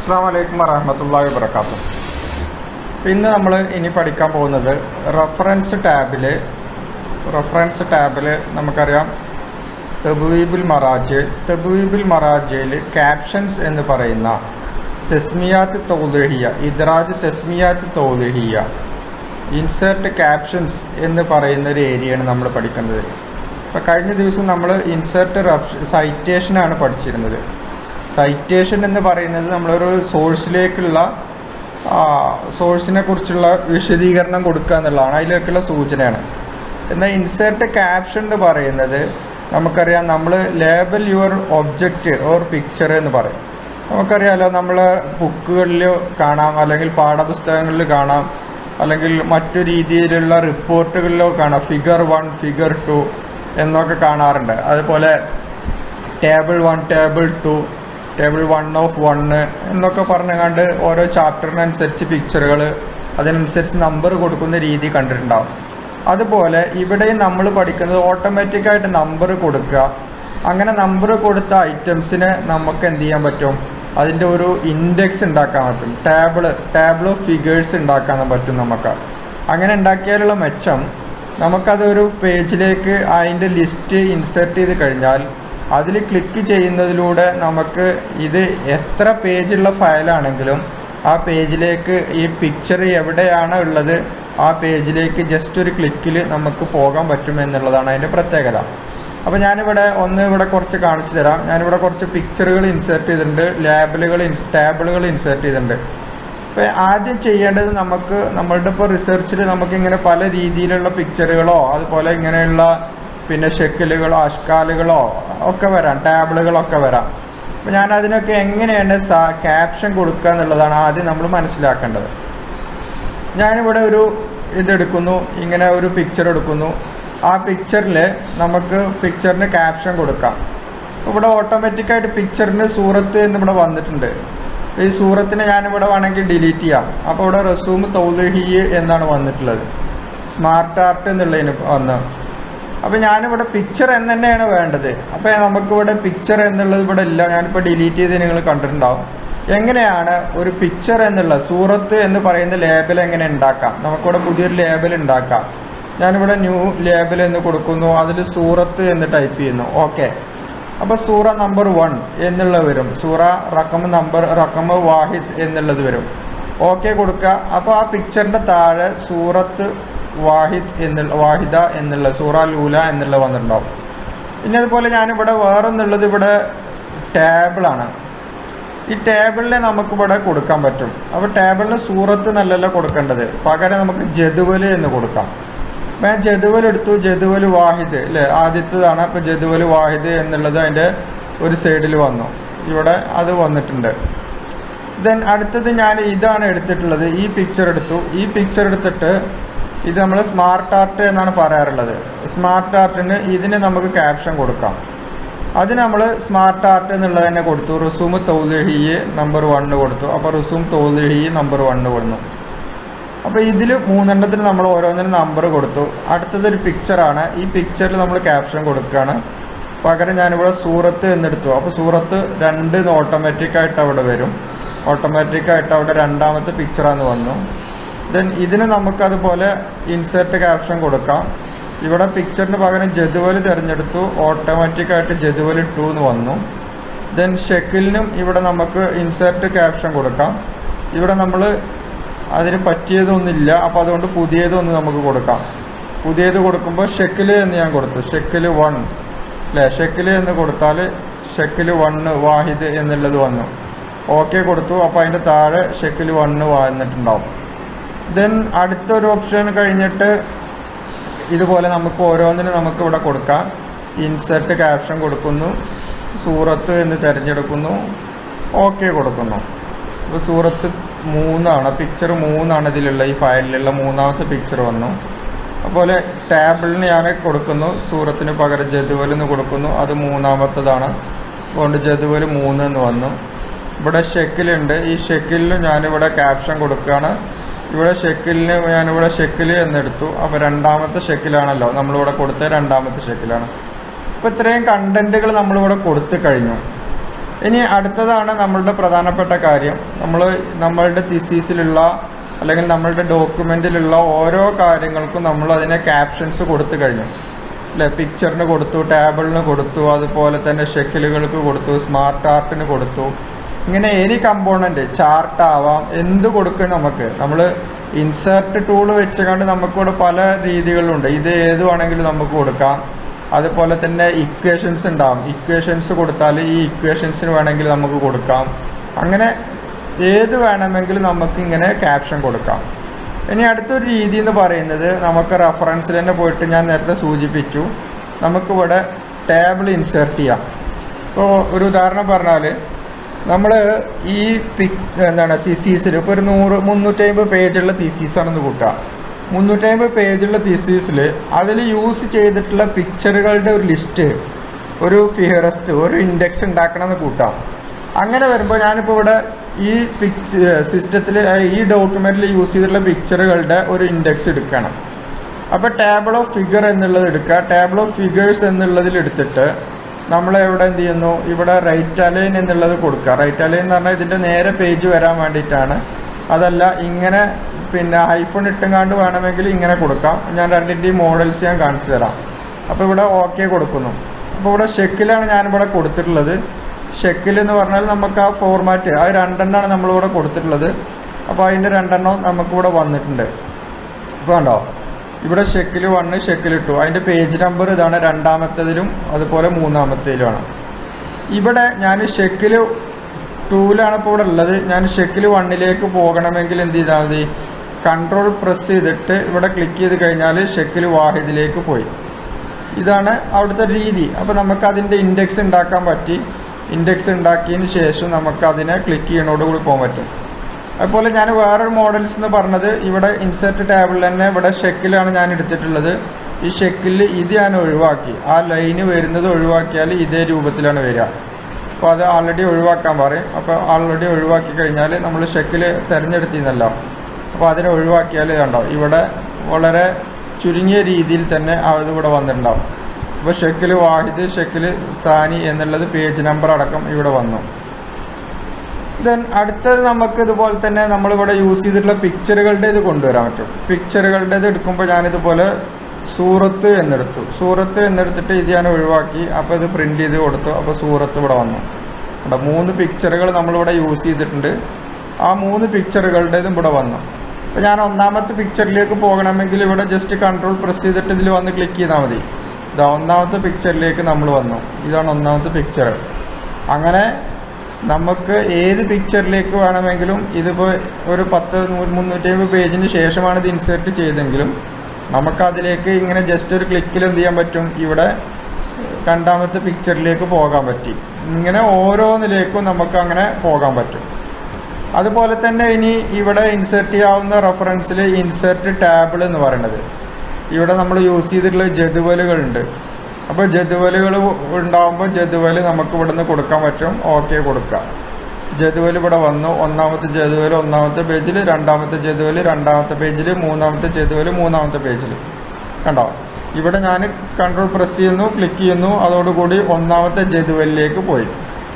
അസ്സാം വലൈക്കും വറഹമത്തല്ലാഹി വർക്കാത്തു ഇന്ന് നമ്മൾ ഇനി പഠിക്കാൻ പോകുന്നത് റഫറൻസ് ടാബിൽ റഫറൻസ് ടാബിൽ നമുക്കറിയാം തബുവീബുൽ മറാജ് തബുവീബുൽ മറാജയിൽ ക്യാപ്ഷൻസ് എന്ന് പറയുന്ന തെസ്മിയാത്ത് തൗലഹിയ ഇദ്രാജ് തെസ്മിയാത്ത് തൗലഹിയ ഇൻസേർട്ട് ക്യാപ്ഷൻസ് എന്ന് പറയുന്ന ഒരു ഏരിയയാണ് നമ്മൾ പഠിക്കുന്നത് അപ്പോൾ കഴിഞ്ഞ ദിവസം നമ്മൾ ഇൻസേർട്ട് റഫ് സൈറ്റേഷനാണ് പഠിച്ചിരുന്നത് സൈറ്റേഷൻ എന്ന് പറയുന്നത് നമ്മളൊരു സോഴ്സിലേക്കുള്ള സോഴ്സിനെ കുറിച്ചുള്ള വിശദീകരണം കൊടുക്കുക എന്നുള്ളതാണ് അതിലേക്കുള്ള സൂചനയാണ് എന്നാൽ ഇൻസേർട്ട് ക്യാപ്ഷൻ എന്ന് പറയുന്നത് നമുക്കറിയാം നമ്മൾ label your object or picture എന്ന് പറയും നമുക്കറിയാലോ നമ്മൾ ബുക്കുകളിൽ കാണാം അല്ലെങ്കിൽ പാഠപുസ്തകങ്ങളിൽ കാണാം അല്ലെങ്കിൽ മറ്റു രീതിയിലുള്ള റിപ്പോർട്ടുകളിലോ കാണാം ഫിഗർ വൺ ഫിഗർ ടു എന്നൊക്കെ കാണാറുണ്ട് അതുപോലെ table one table two table one of one എന്നൊക്കെ പറഞ്ഞുകൊണ്ട് ഓരോ ചാപ്റ്ററിനനുസരിച്ച് പിക്ചറുകൾ അതിനനുസരിച്ച് നമ്പർ കൊടുക്കുന്ന രീതി കണ്ടിട്ടുണ്ടാവും അതുപോലെ ഇവിടെയും നമ്മൾ പഠിക്കുന്നത് ഓട്ടോമാറ്റിക്കായിട്ട് നമ്പർ കൊടുക്കുക അങ്ങനെ നമ്പർ കൊടുത്ത ഐറ്റംസിന് നമുക്ക് എന്ത് ചെയ്യാൻ പറ്റും അതിൻ്റെ ഒരു ഇൻഡെക്സ് ഉണ്ടാക്കാൻ പറ്റും ടേബിൾ ടേബിൾ ഓഫ് ഫിഗേഴ്സ് ഉണ്ടാക്കാൻ പറ്റും നമുക്ക് അങ്ങനെ ഉണ്ടാക്കിയാലുള്ള മെച്ചം നമുക്കതൊരു പേജിലേക്ക് അതിൻ്റെ ലിസ്റ്റ് ഇൻസേർട്ട് ചെയ്ത് കഴിഞ്ഞാൽ അതിൽ ക്ലിക്ക് ചെയ്യുന്നതിലൂടെ നമുക്ക് ഇത് എത്ര പേജുള്ള ഫയലാണെങ്കിലും ആ പേജിലേക്ക് ഈ പിക്ചർ എവിടെയാണ് ഉള്ളത് ആ പേജിലേക്ക് ജസ്റ്റ് ഒരു ക്ലിക്കിൽ നമുക്ക് പോകാൻ പറ്റും എന്നുള്ളതാണ് അതിൻ്റെ പ്രത്യേകത അപ്പോൾ ഞാനിവിടെ ഒന്ന് ഇവിടെ കുറച്ച് കാണിച്ചു തരാം ഞാനിവിടെ കുറച്ച് പിക്ചറുകൾ ഇൻസേർട്ട് ചെയ്തിട്ടുണ്ട് ലാബിലുകൾ ടാബിളുകൾ ഇൻസേർട്ട് ചെയ്തിട്ടുണ്ട് അപ്പോൾ ആദ്യം ചെയ്യേണ്ടത് നമുക്ക് നമ്മളുടെ ഇപ്പോൾ റിസർച്ചിൽ നമുക്കിങ്ങനെ പല രീതിയിലുള്ള പിക്ചറുകളോ അതുപോലെ ഇങ്ങനെയുള്ള പിന്നെ ഷെക്കിലുകളോ അഷ്കാലുകളോ ഒക്കെ വരാം ടാബിളുകളൊക്കെ വരാം അപ്പോൾ ഞാൻ അതിനൊക്കെ എങ്ങനെയാണ് സാ ക്യാപ്ഷൻ കൊടുക്കുക എന്നുള്ളതാണ് ആദ്യം നമ്മൾ മനസ്സിലാക്കേണ്ടത് ഞാനിവിടെ ഒരു ഇതെടുക്കുന്നു ഇങ്ങനെ ഒരു പിക്ചർ എടുക്കുന്നു ആ പിക്ചറിൽ നമുക്ക് പിക്ചറിന് ക്യാപ്ഷൻ കൊടുക്കാം ഇവിടെ ഓട്ടോമാറ്റിക്കായിട്ട് പിക്ചറിന് സൂറത്ത് എന്നിവിടെ വന്നിട്ടുണ്ട് ഈ സൂറത്തിനെ ഞാനിവിടെ വേണമെങ്കിൽ ഡിലീറ്റ് ചെയ്യാം അപ്പോൾ ഇവിടെ റസൂം തൗലഹി എന്നാണ് വന്നിട്ടുള്ളത് സ്മാർട്ട് ആർട്ട് എന്നുള്ളതിന് വന്ന് അപ്പോൾ ഞാനിവിടെ പിക്ചർ എന്ന് തന്നെയാണ് വേണ്ടത് അപ്പോൾ നമുക്കിവിടെ പിക്ചർ എന്നുള്ളത് ഇവിടെ ഇല്ല ഞാനിപ്പോൾ ഡിലീറ്റ് ചെയ്ത് നിങ്ങൾ കണ്ടിട്ടുണ്ടാവും എങ്ങനെയാണ് ഒരു പിക്ചർ എന്നുള്ള സൂറത്ത് എന്ന് പറയുന്ന ലേബൽ എങ്ങനെ ഉണ്ടാക്കാം നമുക്കിവിടെ പുതിയൊരു ലേബൽ ഉണ്ടാക്കാം ഞാനിവിടെ ന്യൂ ലേബൽ എന്ന് കൊടുക്കുന്നു അതിൽ സൂറത്ത് എന്ന് ടൈപ്പ് ചെയ്യുന്നു ഓക്കെ അപ്പോൾ സൂറ നമ്പർ വൺ എന്നുള്ളത് വരും സൂറ റക്കം നമ്പർ റക്കം വാഹിദ് എന്നുള്ളത് വരും ഓക്കെ കൊടുക്കുക അപ്പോൾ ആ പിക്ചറിൻ്റെ താഴെ സൂറത്ത് വാഹിദ് എന്നുള്ള വാഹിദ എന്നുള്ള സൂറ ലൂല എന്നുള്ളത് വന്നിട്ടുണ്ടാവും പിന്നെ അതുപോലെ ഞാനിവിടെ വേറൊന്നുള്ളത് ഇവിടെ ടേബിളാണ് ഈ ടേബിളിനെ നമുക്കിവിടെ കൊടുക്കാൻ പറ്റും അപ്പോൾ ടേബിളിന് സൂറത്ത് നല്ലല്ല കൊടുക്കേണ്ടത് പകരം നമുക്ക് ജതുവൽ എന്ന് കൊടുക്കാം അപ്പോൾ ഞാൻ ജതുവൽ എടുത്തു ജതുവൽ വാഹിദ് അല്ലേ ആദ്യത്തേതാണ് അപ്പോൾ ജതുവൽ വാഹിദ് എന്നുള്ളത് അതിൻ്റെ ഒരു സൈഡിൽ വന്നു ഇവിടെ അത് വന്നിട്ടുണ്ട് ദെൻ അടുത്തത് ഞാൻ ഇതാണ് എടുത്തിട്ടുള്ളത് ഈ പിക്ചർ എടുത്തു ഈ പിക്ചർ എടുത്തിട്ട് ഇത് നമ്മൾ സ്മാർട്ട് ആർട്ട് എന്നാണ് പറയാറുള്ളത് സ്മാർട്ട് ആർട്ടിന് ഇതിന് നമുക്ക് ക്യാപ്ഷൻ കൊടുക്കാം അത് നമ്മൾ സ്മാർട്ട് ആർട്ട് എന്നുള്ളത് തന്നെ കൊടുത്തു റുസൂം തൗലഹി നമ്പർ വണ്ണ് കൊടുത്തു അപ്പോൾ റുസൂം തൗലഹി നമ്പർ വണ്ണ് കൊടുത്തു അപ്പോൾ ഇതിൽ മൂന്നെണ്ണത്തിന് നമ്മൾ ഓരോന്നിനും നമ്പർ കൊടുത്തു അടുത്തതൊരു പിക്ചറാണ് ഈ പിക്ചറിൽ നമ്മൾ ക്യാപ്ഷൻ കൊടുക്കുകയാണ് പകരം ഞാനിവിടെ സൂറത്ത് എന്നെടുത്തു അപ്പോൾ സൂറത്ത് രണ്ട് ഓട്ടോമാറ്റിക്കായിട്ട് അവിടെ വരും ഓട്ടോമാറ്റിക്കായിട്ട് അവിടെ രണ്ടാമത്തെ പിക്ചറാന്ന് വന്നു ദെൻ ഇതിന് നമുക്കതുപോലെ ഇൻസേർട്ട് ക്യാപ്ഷൻ കൊടുക്കാം ഇവിടെ പിക്ചറിന് പകരം ജതുവൽ തിരഞ്ഞെടുത്തു ഓട്ടോമാറ്റിക്കായിട്ട് ജതുവൽ ടു എന്ന് വന്നു ദെൻ ഷെക്കിലിനും ഇവിടെ നമുക്ക് ഇൻസേർട്ട് ക്യാപ്ഷൻ കൊടുക്കാം ഇവിടെ നമ്മൾ അതിന് പറ്റിയതൊന്നുമില്ല അപ്പോൾ അതുകൊണ്ട് പുതിയതൊന്ന് നമുക്ക് കൊടുക്കാം പുതിയത് കൊടുക്കുമ്പോൾ ഷെക്കിൽ എന്ന് ഞാൻ കൊടുത്തു ഷെക്കിൽ വൺ അല്ലേ ഷെക്കിൽ എന്ന് കൊടുത്താൽ ഷെക്കിൽ വണ്ണ് വാഹിദ് എന്നുള്ളത് വന്നു ഓക്കെ കൊടുത്തു അപ്പോൾ അതിൻ്റെ താഴെ ഷെക്കിൽ വണ്ണ് വന്നിട്ടുണ്ടാവും ദെൻ അടുത്തൊരു ഓപ്ഷൻ കഴിഞ്ഞിട്ട് ഇതുപോലെ നമുക്ക് ഓരോന്നിനും നമുക്ക് ഇവിടെ കൊടുക്കാം ഇൻസെർട്ട് ക്യാപ്ഷൻ കൊടുക്കുന്നു സൂറത്ത് എന്ന് തിരഞ്ഞെടുക്കുന്നു ഓക്കെ കൊടുക്കുന്നു ഇപ്പോൾ സൂറത്ത് മൂന്നാണ് പിക്ചർ മൂന്നാണ് ഇതിലുള്ള ഈ ഫയലിലുള്ള മൂന്നാമത്തെ പിക്ചർ വന്നു അതുപോലെ ടാബിളിന് ഞാൻ കൊടുക്കുന്നു സൂറത്തിന് പകരം ജതുവൽ എന്ന് കൊടുക്കുന്നു അത് മൂന്നാമത്തതാണ് അതുകൊണ്ട് ജതുവൽ മൂന്ന് എന്ന് വന്നു ഇവിടെ ഷെക്കിലുണ്ട് ഈ ഷെക്കിലിന് ഞാനിവിടെ ക്യാപ്ഷൻ കൊടുക്കുകയാണ് ഇവിടെ ഷെക്കിലിന് ഞാനിവിടെ ഷെക്കിൽ എന്നെടുത്തു അപ്പോൾ രണ്ടാമത്തെ ഷെക്കിലാണല്ലോ നമ്മളിവിടെ കൊടുത്ത രണ്ടാമത്തെ ഷെക്കിലാണ് അപ്പോൾ ഇത്രയും കണ്ടൻറ്റുകൾ നമ്മളിവിടെ കൊടുത്തു കഴിഞ്ഞു ഇനി അടുത്തതാണ് നമ്മളുടെ പ്രധാനപ്പെട്ട കാര്യം നമ്മൾ നമ്മളുടെ തിസീസിലുള്ള അല്ലെങ്കിൽ നമ്മളുടെ ഡോക്യുമെൻറ്റിലുള്ള ഓരോ കാര്യങ്ങൾക്കും നമ്മൾ അതിനെ ക്യാപ്ഷൻസ് കൊടുത്തു കഴിഞ്ഞു അല്ലെ പിക്ചറിന് കൊടുത്തു ടേബിളിന് കൊടുത്തു അതുപോലെ തന്നെ ഷെക്കിലുകൾക്ക് കൊടുത്തു സ്മാർട്ട് ആർട്ടിന് കൊടുത്തു ഇങ്ങനെ എനി കമ്പോണൻറ്റ് ചാർട്ട് ആവാം എന്ത് കൊടുക്കും നമുക്ക് നമ്മൾ ഇൻസേർട്ട് ടൂൾ വെച്ചുകൊണ്ട് നമുക്കിവിടെ പല രീതികളുണ്ട് ഇത് ഏത് വേണമെങ്കിലും നമുക്ക് കൊടുക്കാം അതുപോലെ തന്നെ ഇക്വേഷൻസ് ഉണ്ടാവും ഇക്വേഷൻസ് കൊടുത്താൽ ഈ ഇക്വേഷൻസിന് വേണമെങ്കിൽ നമുക്ക് കൊടുക്കാം അങ്ങനെ ഏത് വേണമെങ്കിലും നമുക്ക് ഇങ്ങനെ ക്യാപ്ഷൻ കൊടുക്കാം ഇനി അടുത്തൊരു രീതി എന്ന് പറയുന്നത് നമുക്ക് റെഫറൻസിൽ തന്നെ പോയിട്ട് ഞാൻ നേരത്തെ സൂചിപ്പിച്ചു നമുക്കിവിടെ ടേബിൾ ഇൻസേർട്ട് ചെയ്യാം ഇപ്പോൾ ഒരു ഉദാഹരണം പറഞ്ഞാൽ നമ്മൾ ഈ പിക് എന്താണ് തിസീസിൽ ഇപ്പോൾ ഒരു നൂറ് മുന്നൂറ്റമ്പത് പേജുള്ള തിസീസാണെന്ന് കൂട്ടുക മുന്നൂറ്റമ്പത് പേജുള്ള തിസീസിൽ അതിൽ യൂസ് ചെയ്തിട്ടുള്ള പിക്ചറുകളുടെ ഒരു ലിസ്റ്റ് ഒരു ഫിഹറസ്റ്റ് ഒരു ഇൻഡെക്സ് ഉണ്ടാക്കണമെന്ന് കൂട്ടാം അങ്ങനെ വരുമ്പോൾ ഞാനിപ്പോൾ ഇവിടെ ഈ പിക്ചർ സിസ്റ്റത്തിൽ ഈ ഡോക്യുമെൻറ്റിൽ യൂസ് ചെയ്തിട്ടുള്ള പിക്ചറുകളുടെ ഒരു ഇൻഡെക്സ് എടുക്കണം അപ്പോൾ ടേബിൾ ഓഫ് ഫിഗർ എന്നുള്ളത് എടുക്കുക ടേബിൾ ഓഫ് ഫിഗേഴ്സ് എന്നുള്ളതിൽ എടുത്തിട്ട് നമ്മൾ എവിടെ എന്ത് ചെയ്യുന്നു ഇവിടെ റൈറ്റ് അലൈൻ എന്നുള്ളത് കൊടുക്കുക റൈറ്റ് അലൈൻ എന്ന് പറഞ്ഞാൽ ഇതിൻ്റെ നേരെ പേജ് വരാൻ വേണ്ടിയിട്ടാണ് അതല്ല ഇങ്ങനെ പിന്നെ ഐഫോൺ ഇട്ടുങ്ങാണ്ട് വേണമെങ്കിൽ ഇങ്ങനെ കൊടുക്കാം ഞാൻ രണ്ടിൻ്റെയും മോഡൽസ് ഞാൻ കാണിച്ചു തരാം അപ്പോൾ ഇവിടെ ഓക്കെ കൊടുക്കുന്നു അപ്പോൾ ഇവിടെ ഷെക്കിലാണ് ഞാനിവിടെ കൊടുത്തിട്ടുള്ളത് ഷെക്കിൽ എന്ന് പറഞ്ഞാൽ നമുക്ക് ആ ഫോർമാറ്റ് ആ രണ്ടെണ്ണമാണ് നമ്മളിവിടെ കൊടുത്തിട്ടുള്ളത് അപ്പോൾ അതിൻ്റെ രണ്ടെണ്ണം നമുക്കിവിടെ വന്നിട്ടുണ്ട് ഇപ്പോൾ കണ്ടോ ഇവിടെ ഷെക്കിൽ വണ്ണ് ഷെക്കിൽ ഇട്ടു അതിൻ്റെ പേജ് നമ്പർ ഇതാണ് രണ്ടാമത്തേതിലും അതുപോലെ മൂന്നാമത്തേതിലുമാണ് ഇവിടെ ഞാൻ ഷെക്കിൽ ടൂലാണ് ഇപ്പോൾ ഇവിടെ ഉള്ളത് ഞാൻ ഷെക്കിൽ വണ്ണിലേക്ക് പോകണമെങ്കിൽ എന്ത് ചെയ്താൽ മതി കൺട്രോൾ പ്രസ് ചെയ്തിട്ട് ഇവിടെ ക്ലിക്ക് ചെയ്ത് കഴിഞ്ഞാൽ ഷെക്കിൽ വാഹിദിലേക്ക് പോയി ഇതാണ് അവിടുത്തെ രീതി അപ്പോൾ നമുക്ക് അതിൻ്റെ ഇൻഡെക്സ് ഉണ്ടാക്കാൻ പറ്റി ഇൻഡെക്സ് ഉണ്ടാക്കിയതിന് ശേഷം നമുക്ക് അതിനെ ക്ലിക്ക് ചെയ്യണോടുകൂടി പോകാൻ പറ്റും അതുപോലെ ഞാൻ വേറൊരു മോഡൽസ് എന്ന് പറഞ്ഞത് ഇവിടെ ഇൻസെർട്ട് ടാബിൾ തന്നെ ഇവിടെ ഷെക്കിലാണ് ഞാൻ എടുത്തിട്ടുള്ളത് ഈ ഷെക്കിൽ ഇത് ഞാൻ ഒഴിവാക്കി ആ ലൈന് വരുന്നത് ഒഴിവാക്കിയാൽ ഇതേ രൂപത്തിലാണ് വരിക അപ്പോൾ അത് ആൾറെഡി ഒഴിവാക്കാൻ പറയും അപ്പോൾ ആൾറെഡി ഒഴിവാക്കി കഴിഞ്ഞാൽ നമ്മൾ ഷെക്കിൽ തിരഞ്ഞെടുത്തിരുന്നല്ലോ അപ്പോൾ അതിനെ ഒഴിവാക്കിയാൽ കണ്ടോ ഇവിടെ വളരെ ചുരുങ്ങിയ രീതിയിൽ തന്നെ അത് ഇവിടെ വന്നിട്ടുണ്ടാവും അപ്പോൾ ഷെക്കിൽ വാഹിദ് ഷെക്കിൽ സാനി എന്നുള്ളത് പേജ് നമ്പർ അടക്കം ഇവിടെ വന്നു ദെൻ അടുത്തത് നമുക്ക് ഇതുപോലെ തന്നെ നമ്മളിവിടെ യൂസ് ചെയ്തിട്ടുള്ള പിക്ചറുകളുടെ ഇത് കൊണ്ടുവരാൻ പറ്റും പിക്ചറുകളുടെ ഇത് എടുക്കുമ്പോൾ ഞാനിതുപോലെ സൂറത്ത് എന്നെടുത്തു സൂറത്ത് എന്നെടുത്തിട്ട് ഇത് ഞാൻ ഒഴിവാക്കി അപ്പോൾ ഇത് പ്രിൻ്റ് ചെയ്ത് കൊടുത്തു അപ്പോൾ സൂറത്ത് ഇവിടെ വന്നു അവിടെ മൂന്ന് പിക്ചറുകൾ നമ്മളിവിടെ യൂസ് ചെയ്തിട്ടുണ്ട് ആ മൂന്ന് പിക്ചറുകളുടേതും ഇവിടെ വന്നു അപ്പോൾ ഞാൻ ഒന്നാമത്തെ പിക്ചറിലേക്ക് പോകണമെങ്കിൽ ഇവിടെ ജസ്റ്റ് കൺട്രോൾ പ്രസ് ചെയ്തിട്ട് ഇതിൽ വന്ന് ക്ലിക്ക് ചെയ്താൽ മതി ഇതാ ഒന്നാമത്തെ പിക്ചറിലേക്ക് നമ്മൾ വന്നു ഇതാണ് ഒന്നാമത്തെ പിക്ചർ അങ്ങനെ നമുക്ക് ഏത് പിക്ചറിലേക്ക് വേണമെങ്കിലും ഇതിപ്പോൾ ഒരു പത്ത് മുന്നൂറ്റി അമ്പത് പേജിന് ശേഷമാണ് ഇത് ഇൻസേർട്ട് ചെയ്തെങ്കിലും നമുക്കതിലേക്ക് ഇങ്ങനെ ജസ്റ്റ് ഒരു ക്ലിക്കിൽ എന്ത് ചെയ്യാൻ പറ്റും ഇവിടെ രണ്ടാമത്തെ പിക്ചറിലേക്ക് പോകാൻ പറ്റി ഇങ്ങനെ ഓരോന്നിലേക്കും നമുക്ക് അങ്ങനെ പോകാൻ പറ്റും അതുപോലെ തന്നെ ഇനി ഇവിടെ ഇൻസേർട്ട് ചെയ്യാവുന്ന റെഫറൻസിൽ ഇൻസേർട്ട് ടാബിൾ എന്ന് പറയുന്നത് ഇവിടെ നമ്മൾ യൂസ് ചെയ്തിട്ടുള്ള ജതുവലുകളുണ്ട് അപ്പോൾ ജതുവലുകൾ ഉണ്ടാകുമ്പോൾ ജതുവൽ നമുക്ക് ഇവിടെ നിന്ന് കൊടുക്കാൻ പറ്റും ഓക്കെ കൊടുക്കാം ജതുവൽ ഇവിടെ വന്നു ഒന്നാമത്തെ ജതുവൽ ഒന്നാമത്തെ പേജിൽ രണ്ടാമത്തെ ജതുവൽ രണ്ടാമത്തെ പേജിൽ മൂന്നാമത്തെ ജതുവൽ മൂന്നാമത്തെ പേജിൽ കണ്ടോ ഇവിടെ ഞാൻ കൺട്രോൾ പ്രസ് ചെയ്യുന്നു ക്ലിക്ക് ചെയ്യുന്നു അതോടുകൂടി ഒന്നാമത്തെ ജതുവലിലേക്ക് പോയി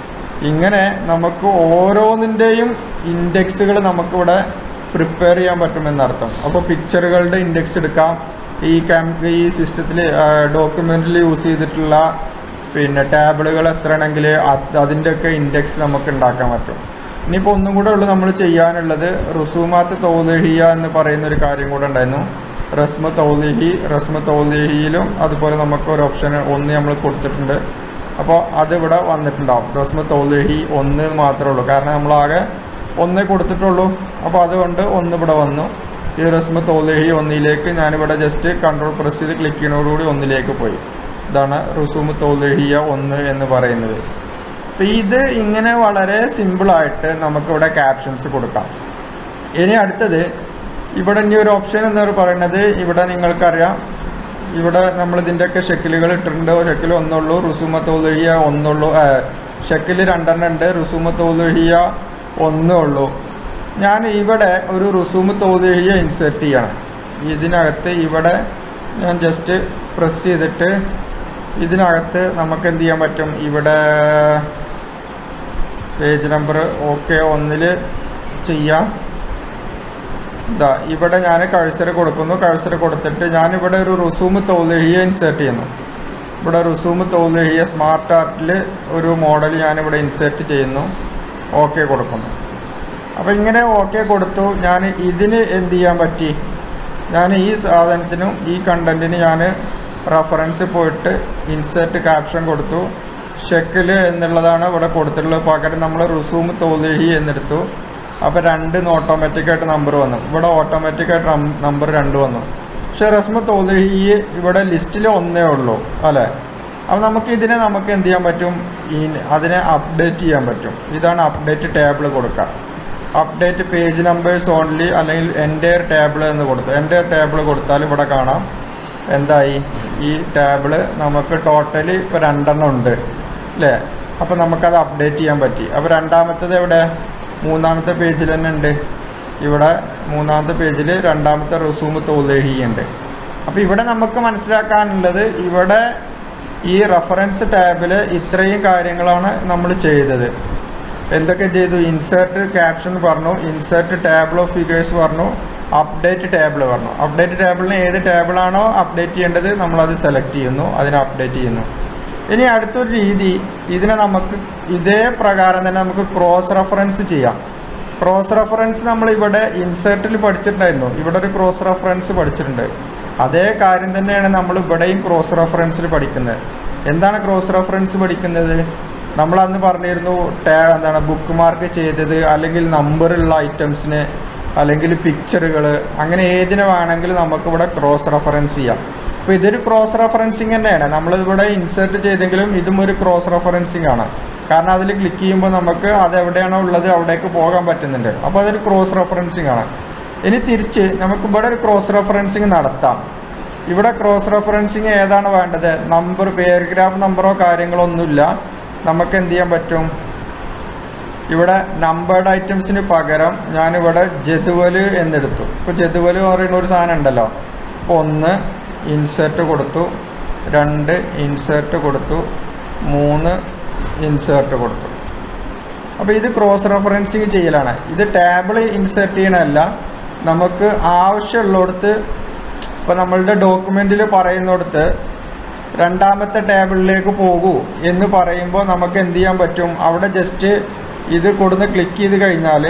ഇങ്ങനെ നമുക്ക് ഓരോന്നിൻ്റെയും ഇൻഡെക്സുകൾ നമുക്കിവിടെ പ്രിപ്പയർ ചെയ്യാൻ പറ്റുമെന്നർത്ഥം അപ്പോൾ പിക്ചറുകളുടെ ഇൻഡെക്സ് എടുക്കാം ഈ ക്യാം ഈ സിസ്റ്റത്തിൽ ഡോക്യുമെൻറ്റിൽ യൂസ് ചെയ്തിട്ടുള്ള പിന്നെ ടാബിളുകൾ എത്രയാണെങ്കിൽ അത് അതിൻ്റെയൊക്കെ ഇൻഡെക്സ് നമുക്ക് ഉണ്ടാക്കാൻ പറ്റും ഇനിയിപ്പോൾ ഒന്നും കൂടെ ഉള്ളു നമ്മൾ ചെയ്യാനുള്ളത് റുസൂമാത്ത് തൗലഹിയ എന്ന് പറയുന്ന ഒരു കാര്യം കൂടെ ഉണ്ടായിരുന്നു റസ്മ തൗലിഹി റസ്മ തൗലിഹിയിലും അതുപോലെ നമുക്ക് ഒരു ഓപ്ഷൻ ഒന്ന് നമ്മൾ കൊടുത്തിട്ടുണ്ട് അപ്പോൾ അതിവിടെ വന്നിട്ടുണ്ടാവും റസ്മ തൗലിഹി ഒന്ന് മാത്രമേ ഉള്ളൂ കാരണം നമ്മളാകെ ഒന്നേ കൊടുത്തിട്ടുള്ളൂ അപ്പോൾ അതുകൊണ്ട് ഒന്ന് ഇവിടെ വന്നു ഈ റസ്മ തൗലിഹി ഒന്നിലേക്ക് ഞാനിവിടെ ജസ്റ്റ് കൺട്രോൾ പ്രസ് ചെയ്ത് ക്ലിക്ക് ചെയ്യുന്നതോടുകൂടി ഒന്നിലേക്ക് പോയി ഇതാണ് റുസൂമ് തൗലിഹിയ ഒന്ന് എന്ന് പറയുന്നത് അപ്പോൾ ഇത് ഇങ്ങനെ വളരെ സിമ്പിളായിട്ട് നമുക്കിവിടെ ക്യാപ്ഷൻസ് കൊടുക്കാം ഇനി അടുത്തത് ഇവിടെ ഇനി ഒരു ഓപ്ഷൻ എന്ന് പറയുന്നത് ഇവിടെ നിങ്ങൾക്കറിയാം ഇവിടെ നമ്മൾ ഇതിൻ്റെയൊക്കെ ഷെക്കിലുകൾ ഇട്ടിട്ടുണ്ട് ഷെക്കിൽ ഒന്നുള്ളൂ റുസൂമ തോലുഹിയ ഒന്നുള്ളൂ ഷെക്കിൽ രണ്ടെണ്ണം ഉണ്ട് റുസൂമ തോലുഹിയ ഒന്നേ ഉള്ളൂ ഞാൻ ഇവിടെ ഒരു റുസൂമ് തോലുഹിയ ഇൻസേർട്ട് ചെയ്യണം ഇതിനകത്ത് ഇവിടെ ഞാൻ ജസ്റ്റ് പ്രസ് ചെയ്തിട്ട് ഇതിനകത്ത് നമുക്ക് എന്ത് ചെയ്യാൻ പറ്റും ഇവിടെ പേജ് നമ്പർ ഓക്കെ ഒന്നിൽ ചെയ്യാം ഇതാ ഇവിടെ ഞാൻ കഴ്സർ കൊടുക്കുന്നു കഴ്സർ കൊടുത്തിട്ട് ഞാനിവിടെ ഒരു റുസൂമ് തോലെഴിയെ ഇൻസേർട്ട് ചെയ്യുന്നു ഇവിടെ റുസൂമ് തോലെഴിയ സ്മാർട്ട് ആർട്ടിൽ ഒരു മോഡൽ ഞാനിവിടെ ഇൻസേർട്ട് ചെയ്യുന്നു ഓക്കെ കൊടുക്കുന്നു അപ്പോൾ ഇങ്ങനെ ഓക്കെ കൊടുത്തു ഞാൻ ഇതിന് എന്ത് ചെയ്യാൻ പറ്റി ഞാൻ ഈ സാധനത്തിനും ഈ കണ്ടൻറ്റിന് ഞാൻ റഫറൻസ് പോയിട്ട് ഇൻസേർട്ട് ക്യാപ്ഷൻ കൊടുത്തു ഷെക്കിൽ എന്നുള്ളതാണ് ഇവിടെ കൊടുത്തിട്ടുള്ളത് പകരം നമ്മൾ റുസൂമ് തോലെഴി എന്നെടുത്തു അപ്പോൾ രണ്ടിന്ന് ഓട്ടോമാറ്റിക്കായിട്ട് നമ്പർ വന്നു ഇവിടെ ഓട്ടോമാറ്റിക്കായിട്ട് നമ്പർ രണ്ട് വന്നു പക്ഷേ റസ്മ തോലെഴി ഇവിടെ ലിസ്റ്റിൽ ഒന്നേ ഉള്ളൂ അല്ലേ അപ്പോൾ നമുക്ക് ഇതിനെ നമുക്ക് എന്ത് ചെയ്യാൻ പറ്റും ഈ അതിനെ അപ്ഡേറ്റ് ചെയ്യാൻ പറ്റും ഇതാണ് അപ്ഡേറ്റ് ടേബിൾ കൊടുക്കുക അപ്ഡേറ്റ് പേജ് നമ്പേഴ്സ് ഓൺലി അല്ലെങ്കിൽ എൻ്റെയർ ടേബിൾ എന്ന് കൊടുത്തു എൻ്റെയർ ടേബിൾ കൊടുത്താൽ ഇവിടെ കാണാം എന്തായി ഈ ടേബിൾ നമുക്ക് ടോട്ടലി ഇപ്പോൾ രണ്ടെണ്ണം ഉണ്ട് അല്ലേ അപ്പോൾ നമുക്കത് അപ്ഡേറ്റ് ചെയ്യാൻ പറ്റി അപ്പോൾ രണ്ടാമത്തത് എവിടെ മൂന്നാമത്തെ പേജിൽ തന്നെ ഉണ്ട് ഇവിടെ മൂന്നാമത്തെ പേജിൽ രണ്ടാമത്തെ റെസൂമ് തോലെഴുതിയുണ്ട് അപ്പോൾ ഇവിടെ നമുക്ക് മനസ്സിലാക്കാനുള്ളത് ഇവിടെ ഈ റഫറൻസ് ടാബിൽ ഇത്രയും കാര്യങ്ങളാണ് നമ്മൾ ചെയ്തത് എന്തൊക്കെ ചെയ്തു ഇൻസേർട്ട് ക്യാപ്ഷൻ പറഞ്ഞു ഇൻസേർട്ട് ടേബിൾ ഓഫ് ഫിഗേഴ്സ് പറഞ്ഞു അപ്ഡേറ്റ് ടേബിൾ പറഞ്ഞു അപ്ഡേറ്റ് ടേബിളിന് ഏത് ടേബിളാണോ അപ്ഡേറ്റ് ചെയ്യേണ്ടത് നമ്മളത് സെലക്ട് ചെയ്യുന്നു അതിനെ അപ്ഡേറ്റ് ചെയ്യുന്നു ഇനി അടുത്തൊരു രീതി ഇതിനെ നമുക്ക് ഇതേ പ്രകാരം തന്നെ നമുക്ക് ക്രോസ് റെഫറൻസ് ചെയ്യാം ക്രോസ് റെഫറൻസ് നമ്മൾ ഇവിടെ ഇൻസേർട്ടിൽ പഠിച്ചിട്ടുണ്ടായിരുന്നു ഇവിടെ ഒരു ക്രോസ് റെഫറൻസ് പഠിച്ചിട്ടുണ്ട് അതേ കാര്യം തന്നെയാണ് നമ്മൾ ഇവിടെയും ക്രോസ് റെഫറൻസിൽ പഠിക്കുന്നത് എന്താണ് ക്രോസ് റെഫറൻസ് പഠിക്കുന്നത് നമ്മൾ അന്ന് പറഞ്ഞിരുന്നു ടാ എന്താണ് ബുക്ക് മാർക്ക് ചെയ്തത് അല്ലെങ്കിൽ നമ്പറുള്ള ഐറ്റംസിന് അല്ലെങ്കിൽ പിക്ചറുകൾ അങ്ങനെ ഏതിനെ വേണമെങ്കിലും നമുക്കിവിടെ ക്രോസ് റെഫറൻസ് ചെയ്യാം അപ്പോൾ ഇതൊരു ക്രോസ് റെഫറൻസിങ് തന്നെയാണ് നമ്മളിവിടെ ഇൻസേർട്ട് ചെയ്തെങ്കിലും ഇതും ഒരു ക്രോസ് റെഫറൻസിങ് ആണ് കാരണം അതിൽ ക്ലിക്ക് ചെയ്യുമ്പോൾ നമുക്ക് അത് എവിടെയാണോ ഉള്ളത് അവിടേക്ക് പോകാൻ പറ്റുന്നുണ്ട് അപ്പോൾ അതൊരു ക്രോസ് റെഫറൻസിങ് ആണ് ഇനി തിരിച്ച് നമുക്ക് ഇവിടെ ഒരു ക്രോസ് റെഫറൻസിങ് നടത്താം ഇവിടെ ക്രോസ് റെഫറൻസിങ് ഏതാണ് വേണ്ടത് നമ്പർ പാരഗ്രാഫ് നമ്പറോ കാര്യങ്ങളോ ഒന്നുമില്ല നമുക്ക് എന്ത് ചെയ്യാൻ പറ്റും ഇവിടെ നമ്പേർഡ് ഐറ്റംസിന് പകരം ഞാനിവിടെ ജതുവൽ എന്നെടുത്തു ഇപ്പോൾ ജതുവൽ എന്ന് പറയുന്ന ഒരു സാധനം ഉണ്ടല്ലോ അപ്പോൾ ഒന്ന് ഇൻസേർട്ട് കൊടുത്തു രണ്ട് ഇൻസേർട്ട് കൊടുത്തു മൂന്ന് ഇൻസേർട്ട് കൊടുത്തു അപ്പോൾ ഇത് ക്രോസ് റെഫറൻസിങ് ചെയ്യലാണ് ഇത് ടേബിൾ ഇൻസേർട്ട് ചെയ്യണമല്ല നമുക്ക് ആവശ്യമുള്ളിടത്ത് ഇപ്പോൾ നമ്മളുടെ ഡോക്യുമെൻറ്റിൽ പറയുന്നിടത്ത് രണ്ടാമത്തെ ടേബിളിലേക്ക് പോകൂ എന്ന് പറയുമ്പോൾ നമുക്ക് എന്ത് ചെയ്യാൻ പറ്റും അവിടെ ജസ്റ്റ് ഇത് കൊടുന്ന് ക്ലിക്ക് ചെയ്ത് കഴിഞ്ഞാൽ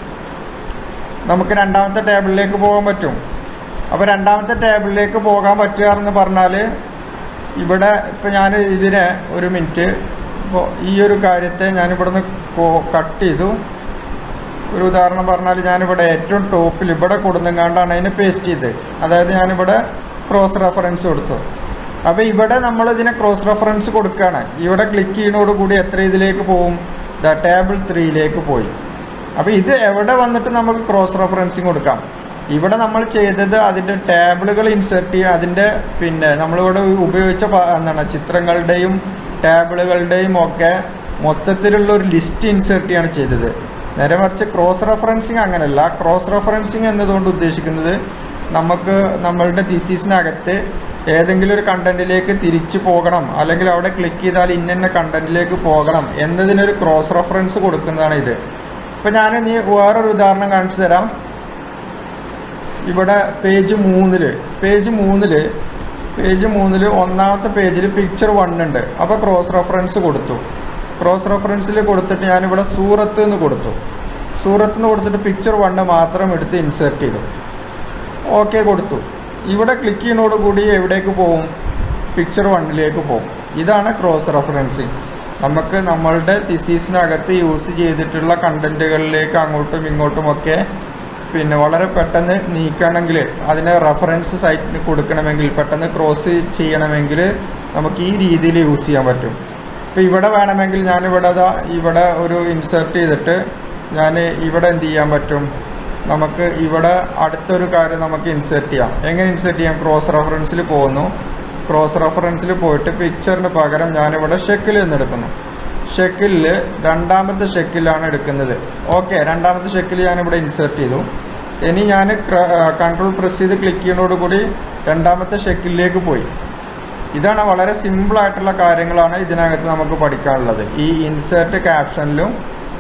നമുക്ക് രണ്ടാമത്തെ ടേബിളിലേക്ക് പോകാൻ പറ്റും അപ്പോൾ രണ്ടാമത്തെ ടേബിളിലേക്ക് പോകാൻ പറ്റുക എന്ന് പറഞ്ഞാൽ ഇവിടെ ഇപ്പോൾ ഞാൻ ഇതിനെ ഒരു മിനിറ്റ് ഇപ്പോൾ ഈ ഒരു കാര്യത്തെ ഞാനിവിടുന്ന് കട്ട് ചെയ്തു ഒരു ഉദാഹരണം പറഞ്ഞാൽ ഞാനിവിടെ ഏറ്റവും ടോപ്പിൽ ഇവിടെ കൊടുന്നെങ്ങാണ്ടാണ് അതിനെ പേസ്റ്റ് ചെയ്ത് അതായത് ഞാനിവിടെ ക്രോസ് റെഫറൻസ് കൊടുത്തു അപ്പോൾ ഇവിടെ നമ്മൾ ഇതിനെ ക്രോസ് റെഫറൻസ് കൊടുക്കുകയാണ് ഇവിടെ ക്ലിക്ക് ചെയ്യുന്നതോട് കൂടി എത്ര ഇതിലേക്ക് പോകും ദ ടേബിൾ ത്രീയിലേക്ക് പോയി അപ്പോൾ ഇത് എവിടെ വന്നിട്ട് നമുക്ക് ക്രോസ് റെഫറൻസിങ് കൊടുക്കാം ഇവിടെ നമ്മൾ ചെയ്തത് അതിൻ്റെ ടേബിളുകൾ ഇൻസേർട്ട് ചെയ്യുക അതിൻ്റെ പിന്നെ നമ്മളിവിടെ ഉപയോഗിച്ച പ- എന്താണ് ചിത്രങ്ങളുടെയും ടേബിളുകളുടെയും ഒക്കെ മൊത്തത്തിലുള്ള ഒരു ലിസ്റ്റ് ഇൻസേർട്ട് ചെയ്യാണ് ചെയ്തത് നേരെ മറിച്ച് ക്രോസ് റെഫറൻസിങ് അങ്ങനെയല്ല ക്രോസ് റെഫറൻസിങ് എന്നതുകൊണ്ട് ഉദ്ദേശിക്കുന്നത് നമുക്ക് നമ്മളുടെ തീസീസിനകത്ത് ഏതെങ്കിലും ഒരു കണ്ടന്റിലേക്ക് തിരിച്ചു പോകണം അല്ലെങ്കിൽ അവിടെ ക്ലിക്ക് ചെയ്താൽ ഇന്ന കണ്ടന്റിലേക്ക് പോകണം എന്നതിനൊരു ക്രോസ് റെഫറൻസ് കൊടുക്കുന്നതാണ് ഇത് ഇപ്പം ഞാൻ നീ വേറൊരു ഉദാഹരണം കാണിച്ചു തരാം ഇവിടെ പേജ് മൂന്നിൽ പേജ് മൂന്നിൽ പേജ് മൂന്നിൽ ഒന്നാമത്തെ പേജിൽ പിക്ചർ വൺ ഉണ്ട് അപ്പോൾ ക്രോസ് റെഫറൻസ് കൊടുത്തു ക്രോസ് റെഫറൻസിൽ കൊടുത്തിട്ട് ഞാനിവിടെ സൂറത്ത് എന്ന് കൊടുത്തു സൂറത്ത് എന്ന് കൊടുത്തിട്ട് പിക്ചർ വണ്ണ് മാത്രം എടുത്ത് ഇൻസേർട്ട് ചെയ്തു ഓക്കെ കൊടുത്തു ഇവിടെ ക്ലിക്ക് ചെയ്യുന്നതോടുകൂടി എവിടേക്ക് പോകും പിക്ചർ വണ്ണിലേക്ക് പോകും ഇതാണ് ക്രോസ് റെഫറൻസിങ് നമുക്ക് നമ്മളുടെ തിസീസിനകത്ത് യൂസ് ചെയ്തിട്ടുള്ള കണ്ടൻറ്റുകളിലേക്ക് അങ്ങോട്ടും ഇങ്ങോട്ടുമൊക്കെ പിന്നെ വളരെ പെട്ടെന്ന് നീക്കണമെങ്കിൽ അതിനെ റെഫറൻസ് സൈറ്റിന് കൊടുക്കണമെങ്കിൽ പെട്ടെന്ന് ക്രോസ് ചെയ്യണമെങ്കിൽ നമുക്ക് ഈ രീതിയിൽ യൂസ് ചെയ്യാൻ പറ്റും ഇപ്പോൾ ഇവിടെ വേണമെങ്കിൽ ഞാനിവിടെ ദാ ഇവിടെ ഒരു ഇൻസേർട്ട് ചെയ്തിട്ട് ഞാൻ ഇവിടെ എന്ത് ചെയ്യാൻ പറ്റും നമുക്ക് ഇവിടെ അടുത്തൊരു കാര്യം നമുക്ക് ഇൻസേർട്ട് ചെയ്യാം എങ്ങനെ ഇൻസേർട്ട് ചെയ്യാം ക്രോസ് റെഫറൻസിൽ പോകുന്നു ക്രോസ് റെഫറൻസിൽ പോയിട്ട് പിക്ചറിന് പകരം ഞാനിവിടെ ഷെക്കിൽ എന്നെടുക്കുന്നു ഷെക്കിലിൽ രണ്ടാമത്തെ ഷെക്കിലാണ് എടുക്കുന്നത് ഓക്കെ രണ്ടാമത്തെ ഷെക്കിൽ ഞാനിവിടെ ഇൻസേർട്ട് ചെയ്തു ഇനി ഞാൻ കൺട്രോൾ പ്രസ് ചെയ്ത് ക്ലിക്ക് ചെയ്യുന്നതോടുകൂടി രണ്ടാമത്തെ ഷെക്കിലേക്ക് പോയി ഇതാണ് വളരെ സിമ്പിളായിട്ടുള്ള കാര്യങ്ങളാണ് ഇതിനകത്ത് നമുക്ക് പഠിക്കാനുള്ളത് ഈ ഇൻസേർട്ട് ക്യാപ്ഷനിലും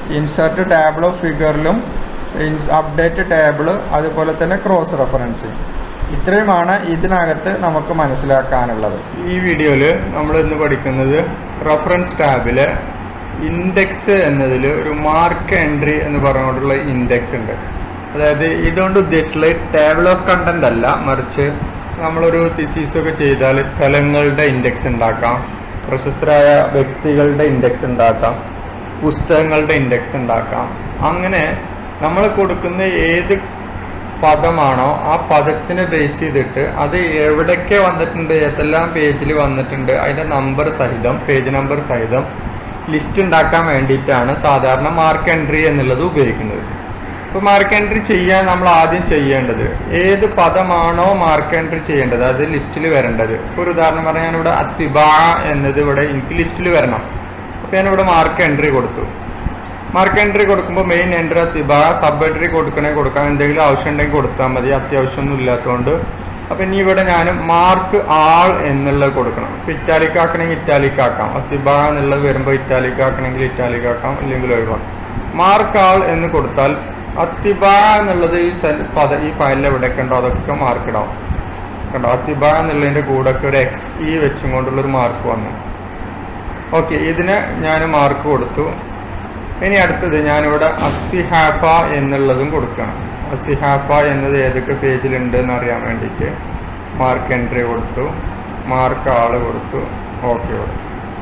ഇൻസേർട്ട് ടേബിൾ ഓഫ് ഫിഗറിലും അപ്ഡേറ്റ് ടേബിൾ അതുപോലെ തന്നെ ക്രോസ് റെഫറൻസ് ഇത്രയുമാണ് ഇതിനകത്ത് നമുക്ക് മനസ്സിലാക്കാനുള്ളത് ഈ വീഡിയോയിൽ നമ്മൾ ഇന്ന് പഠിക്കുന്നത് റഫറൻസ് ടാബിലെ ഇൻഡെക്സ് എന്നതിൽ ഒരു മാർക്ക് എൻട്രി എന്ന് പറഞ്ഞുകൊണ്ടുള്ള ഇൻഡെക്സ് ഉണ്ട് അതായത് ഇതുകൊണ്ട് ഉദ്ദേശിച്ചുള്ള ടേബിൾ ഓഫ് കണ്ടന്റ് അല്ല മറിച്ച് നമ്മളൊരു തിസീസ് ഒക്കെ ചെയ്താൽ സ്ഥലങ്ങളുടെ ഇൻഡെക്സ് ഉണ്ടാക്കാം പ്രശസ്തരായ വ്യക്തികളുടെ ഇൻഡെക്സ് ഉണ്ടാക്കാം പുസ്തകങ്ങളുടെ ഇൻഡെക്സ് ഉണ്ടാക്കാം അങ്ങനെ നമ്മൾ കൊടുക്കുന്ന ഏത് പദമാണോ ആ പദത്തിനെ ബേസ് ചെയ്തിട്ട് അത് എവിടൊക്കെ വന്നിട്ടുണ്ട് ഏതെല്ലാം പേജിൽ വന്നിട്ടുണ്ട് അതിൻ്റെ നമ്പർ സഹിതം പേജ് നമ്പർ സഹിതം ലിസ്റ്റ് ഉണ്ടാക്കാൻ വേണ്ടിയിട്ടാണ് സാധാരണ മാർക്ക് എൻട്രി എന്നുള്ളത് ഉപയോഗിക്കുന്നത് ഇപ്പോൾ മാർക്ക് എൻട്രി ചെയ്യാൻ നമ്മൾ ആദ്യം ചെയ്യേണ്ടത് ഏത് പദമാണോ മാർക്ക് എൻട്രി ചെയ്യേണ്ടത് അത് ലിസ്റ്റിൽ വരേണ്ടത് ഇപ്പോൾ ഒരു ഉദാഹരണം പറഞ്ഞാൽ ഞാനിവിടെ അത്തിബാ എന്നത് ഇവിടെ എനിക്ക് ലിസ്റ്റിൽ വരണം അപ്പോൾ ഞാനിവിടെ മാർക്ക് എൻട്രി കൊടുത്തു മാർക്ക് എൻട്രി കൊടുക്കുമ്പോൾ മെയിൻ എൻട്രി അത്തിബ സബ് എൻട്രി കൊടുക്കണേ കൊടുക്കാം എന്തെങ്കിലും ആവശ്യം ഉണ്ടെങ്കിൽ കൊടുത്താൽ മതി അത്യാവശ്യമൊന്നും ഇല്ലാത്തതുകൊണ്ട് അപ്പം ഇനി ഇവിടെ ഞാൻ മാർക്ക് ആൾ എന്നുള്ളത് കൊടുക്കണം ഇപ്പം ഇറ്റാലിക് ആക്കണമെങ്കിൽ ഇറ്റാലിക് ആക്കാം അത്തിബ എന്നുള്ളത് വരുമ്പോൾ ഇറ്റാലിക് ആക്കണമെങ്കിൽ ഇറ്റാലിക് ആക്കാം ഇല്ലെങ്കിൽ ഒഴിവാക്കാം മാർക്ക് ആൾ എന്ന് കൊടുത്താൽ അത്തിബ എന്നുള്ളത് ഈ സെൽ പദ ഈ ഫയലിൽ എവിടെയൊക്കെ ഉണ്ടോ അതൊക്കെ മാർക്ക് ഇടാം കണ്ടോ അത്തിബ എന്നുള്ളതിൻ്റെ കൂടെ ഒക്കെ ഒരു എക്സ് ഇ വെച്ചും കൊണ്ടുള്ളൊരു മാർക്ക് വന്നു ഓക്കെ ഇതിന് ഞാൻ മാർക്ക് കൊടുത്തു ഇനി അടുത്തത് ഞാനിവിടെ അസിഹാഫ എന്നുള്ളതും കൊടുക്കണം അസിഹാഫ എന്നത് ഏതൊക്കെ പേജിലുണ്ട് എന്ന് അറിയാൻ വേണ്ടിയിട്ട് മാർക്ക് എൻട്രി കൊടുത്തു മാർക്ക് ആള് കൊടുത്തു ഓക്കെ കൊടുത്തു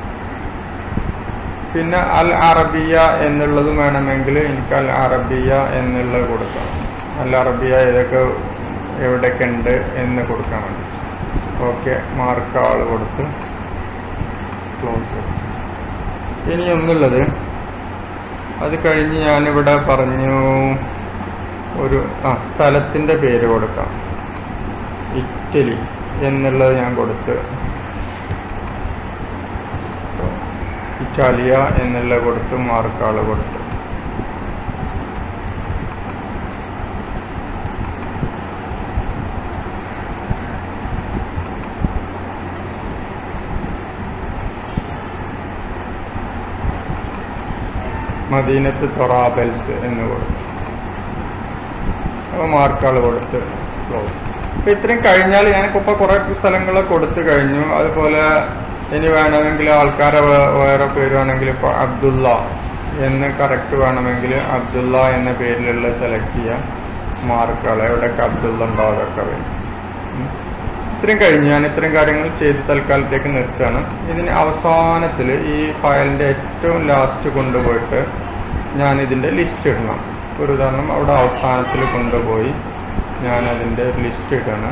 പിന്നെ അൽ അറബിയ എന്നുള്ളതും വേണമെങ്കിൽ എനിക്ക് അൽ അറബിയ എന്നുള്ളത് കൊടുക്കണം അൽ അറബിയ ഏതൊക്കെ എവിടെയൊക്കെ ഉണ്ട് എന്ന് കൊടുക്കാൻ വേണ്ടി ഓക്കെ മാർക്ക് ആള് കൊടുത്ത് ക്ലോസ് ഇനി ഒന്നുള്ളത് അത് കഴിഞ്ഞ് ഞാനിവിടെ പറഞ്ഞു ഒരു ആ സ്ഥലത്തിൻ്റെ പേര് കൊടുക്കാം ഇറ്റലി എന്നുള്ളത് ഞാൻ കൊടുത്ത് ഇറ്റാലിയ എന്നുള്ള കൊടുത്ത് മാർക്കാൾ കൊടുത്തു മദീനത്ത് തൊറാബൽസ് എന്ന് കൊടുത്തു അപ്പോൾ മാർക്കുകൾ കൊടുത്ത് ക്ലോസ് അപ്പോൾ ഇത്രയും കഴിഞ്ഞാൽ ഞാനിപ്പോൾ കുറേ സ്ഥലങ്ങൾ കൊടുത്തു കഴിഞ്ഞു അതുപോലെ ഇനി വേണമെങ്കിൽ ആൾക്കാരെ വേ- വേറെ പേര് വേണമെങ്കിൽ ഇപ്പോൾ അബ്ദുള്ള എന്ന് കറക്റ്റ് വേണമെങ്കിൽ അബ്ദുള്ള എന്ന പേരിലുള്ള സെലക്ട് ചെയ്യാം മാർക്കുകൾ എവിടെയൊക്കെ അബ്ദുള്ള ഉണ്ടോ അതൊക്കെ വരും ഉം. ഇത്രയും കഴിഞ്ഞ് ഞാൻ ഇത്രയും കാര്യങ്ങൾ ചെയ്ത് തൽക്കാലത്തേക്ക് നിർത്തുകയാണ് ഇതിന് അവസാനത്തിൽ ഈ ഫയലിൻ്റെ ഏറ്റവും ലാസ്റ്റ് കൊണ്ടുപോയിട്ട് ഞാൻ ഇതിൻ്റെ ലിസ്റ്റ് ഇടണം ഒരു ഉദാഹരണം അവിടെ അവസാനത്തിൽ കൊണ്ടുപോയി ഞാൻ അതിൻ്റെ ലിസ്റ്റ് ഇടണം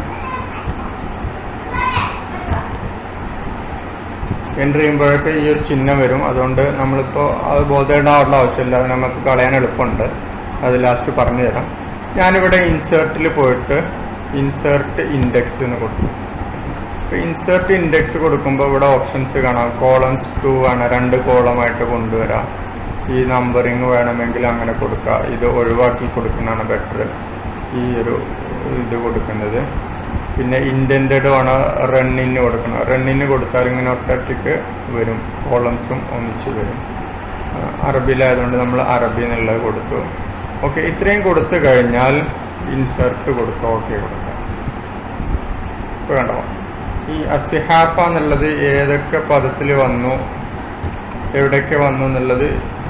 എൻ്റർ ചെയ്യുമ്പോഴൊക്കെ ഈ ഒരു ചിഹ്നം വരും അതുകൊണ്ട് നമ്മളിപ്പോൾ അത് ബോധേടാനുള്ള ആവശ്യമില്ല അത് നമുക്ക് കളയാൻ എളുപ്പമുണ്ട് അത് ലാസ്റ്റ് പറഞ്ഞു തരാം ഞാനിവിടെ ഇൻസേർട്ടിൽ പോയിട്ട് ഇൻസേർട്ട് ഇൻഡെക്സ് എന്ന് കൊടുത്തു ഇപ്പോൾ ഇൻസേർട്ട് ഇൻഡെക്സ് കൊടുക്കുമ്പോൾ ഇവിടെ ഓപ്ഷൻസ് കാണാം കോളംസ് ടു ആണ് രണ്ട് കോളമായിട്ട് കൊണ്ടുവരാം ഈ നമ്പറിങ് വേണമെങ്കിൽ അങ്ങനെ കൊടുക്കുക ഇത് ഒഴിവാക്കി കൊടുക്കുന്നതാണ് ബെറ്റർ ഈ ഒരു ഇത് കൊടുക്കുന്നത് പിന്നെ ഇൻറ്റൻറ്റഡ് ആണ് റണ്ണിന് കൊടുക്കണം റണ്ണിന് കൊടുത്താൽ ഇങ്ങനെ ഒട്ടൊറ്റയ്ക്ക് വരും കോളംസും ഒന്നിച്ച് വരും ആ, അറബിയിലായതുകൊണ്ട് നമ്മൾ അറബി എന്നുള്ളത് കൊടുത്തു ഓക്കെ ഇത്രയും കൊടുത്തു കഴിഞ്ഞാൽ ഇൻസെർട്ട് കൊടുക്കുക ഓക്കെ കൊടുക്കുക ഇപ്പോൾ കണ്ടോ ഈ അസിഹാഫ എന്നുള്ളത് ഏതൊക്കെ പദത്തിൽ വന്നു എവിടെയൊക്കെ വന്നു എന്നുള്ളത്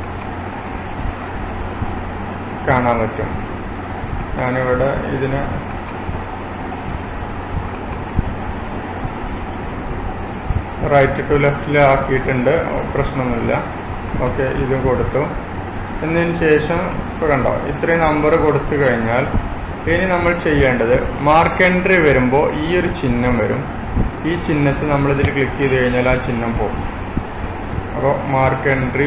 കാണാൻ പറ്റും ഞാനിവിടെ ഇതിനെ റൈറ്റ് ടു ലെഫ്റ്റിൽ ആക്കിയിട്ടുണ്ട് പ്രശ്നമൊന്നുമില്ല ഓക്കെ ഇത് കൊടുത്തു എന്നതിന് ശേഷം ഇപ്പോൾ കണ്ടോ ഇത്രയും നമ്പർ കൊടുത്തു കഴിഞ്ഞാൽ ഇനി നമ്മൾ ചെയ്യേണ്ടത് മാർക്ക് എൻട്രി വരുമ്പോൾ ഈ ഒരു ചിഹ്നം വരും ഈ ചിഹ്നത്തിൽ നമ്മളിതിൽ ക്ലിക്ക് ചെയ്ത് കഴിഞ്ഞാൽ ആ ചിഹ്നം പോകും അപ്പോൾ മാർക്ക് എൻട്രി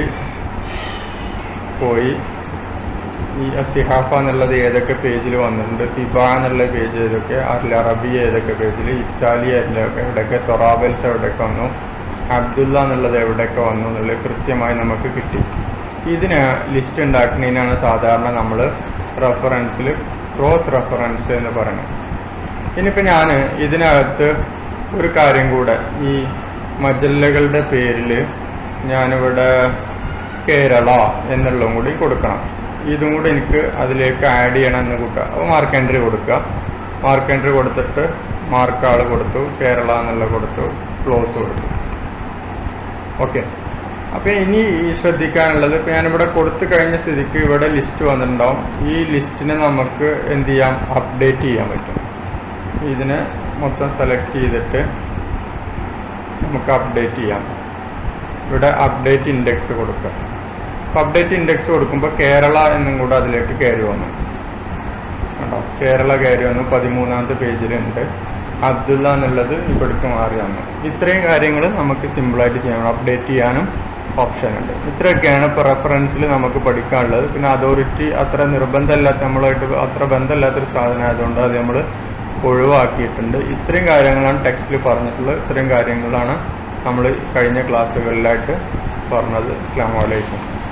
പോയി ഈ അസിഹാഫ എന്നുള്ളത് ഏതൊക്കെ പേജിൽ വന്നിട്ടുണ്ട് തിബ എന്നുള്ള പേജ് ഏതൊക്കെ അൽ അറബി ഏതൊക്കെ പേജിൽ ഇറ്റാലി ഏതൊക്കെ എവിടെയൊക്കെ തൊറാബൽസ് എവിടെയൊക്കെ വന്നു അബ്ദുള്ള എന്നുള്ളത് എവിടെയൊക്കെ വന്നു എന്നുള്ളത് കൃത്യമായി നമുക്ക് കിട്ടി ഇതിന് ലിസ്റ്റ് ഉണ്ടാക്കുന്നതിനാണ് സാധാരണ നമ്മൾ റെഫറൻസിൽ ക്രോസ് റെഫറൻസ് എന്ന് പറയുന്നത് ഇനിയിപ്പോൾ ഞാൻ ഇതിനകത്ത് ഒരു കാര്യം കൂടെ ഈ മജല്ലകളുടെ പേരിൽ ഞാനിവിടെ കേരള എന്നുള്ളതും കൂടി കൊടുക്കണം ഇതും കൂടി എനിക്ക് അതിലേക്ക് ആഡ് ചെയ്യണം എന്ന് കൂട്ടുക അപ്പോൾ മാർക്ക് എൻട്രി കൊടുക്കുക മാർക്ക് എൻട്രി കൊടുത്തിട്ട് മാർക്ക് ആൾ കൊടുത്തു കേരള എന്നുള്ള കൊടുത്തു ക്ലോസ് കൊടുത്തു ഓക്കെ അപ്പോൾ ഇനി ഈ ശ്രദ്ധിക്കാനുള്ളത് ഇപ്പോൾ ഞാനിവിടെ കൊടുത്തു കഴിഞ്ഞ സ്ഥിതിക്ക് ഇവിടെ ലിസ്റ്റ് വന്നിട്ടുണ്ടാവും ഈ ലിസ്റ്റിനെ നമുക്ക് എന്ത് ചെയ്യാം അപ്ഡേറ്റ് ചെയ്യാൻ പറ്റും ഇതിനെ മൊത്തം സെലക്ട് ചെയ്തിട്ട് നമുക്ക് അപ്ഡേറ്റ് ചെയ്യാം ഇവിടെ അപ്ഡേറ്റ് ഇൻഡെക്സ് കൊടുക്കുക അപ്പോൾ അപ്ഡേറ്റ് ഇൻഡെക്സ് കൊടുക്കുമ്പോൾ കേരള എന്നും കൂടെ അതിലേക്ക് കയറി വന്നു കണ്ടോ കേരള കയറി വന്നു പതിമൂന്നാമത്തെ പേജിലുണ്ട് അബ്ദുള്ള എന്നുള്ളത് ഇവിടേക്ക് മാറി വന്നു ഇത്രയും കാര്യങ്ങൾ നമുക്ക് സിമ്പിളായിട്ട് ചെയ്യണം അപ്ഡേറ്റ് ചെയ്യാനും ഓപ്ഷൻ ഉണ്ട് ഇത്രയൊക്കെയാണ് ഇപ്പോൾ റെഫറൻസിൽ നമുക്ക് പഠിക്കാനുള്ളത് പിന്നെ അതോറിറ്റി അത്ര നിർബന്ധമില്ലാത്ത നമ്മളായിട്ട് അത്ര ബന്ധമില്ലാത്തൊരു സാധനം ആയതുകൊണ്ട് അത് നമ്മൾ ഒഴിവാക്കിയിട്ടുണ്ട് ഇത്രയും കാര്യങ്ങളാണ് ടെക്സ്റ്റിൽ പറഞ്ഞിട്ടുള്ളത് ഇത്രയും കാര്യങ്ങളാണ് നമ്മൾ കഴിഞ്ഞ ക്ലാസ്സുകളിലായിട്ട് പറഞ്ഞത് അസ്സാം വലൈക്കും